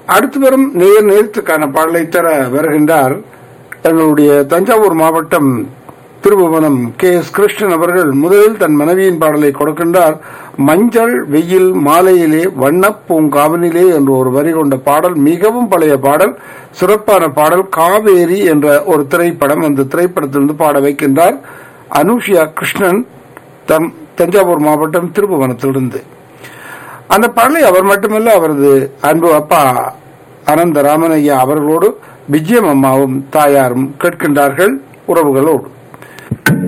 அடுத்து வரும் நேர் நேரத்துக்கான பாடலை தர வருகின்றார் எங்களுடைய தஞ்சாவூர் மாவட்டம் திருபுவனம் கே எஸ் கிருஷ்ணன் அவர்கள் முதலில் தன் மனைவியின் பாடலை கொடுக்கின்றார் மஞ்சள் வெயில் மாலையிலே வண்ணப் பூங்காவனிலே என்ற ஒரு வரி கொண்ட பாடல் மிகவும் பழைய பாடல் சிறப்பான பாடல் காவேரி என்ற ஒரு திரைப்படம் அந்த திரைப்படத்திலிருந்து பாட வைக்கின்றார் அனுஷியா கிருஷ்ணன் தம் தஞ்சாவூர் மாவட்டம் திருபுவனத்திலிருந்து அந்த பாடலை அவர் மட்டுமல்ல அவரது அன்பு அப்பா அனந்த ராமனையா அவர்களோடு விஜயம் அம்மாவும் தாயாரும் கேட்கின்றார்கள் உறவுகளோடு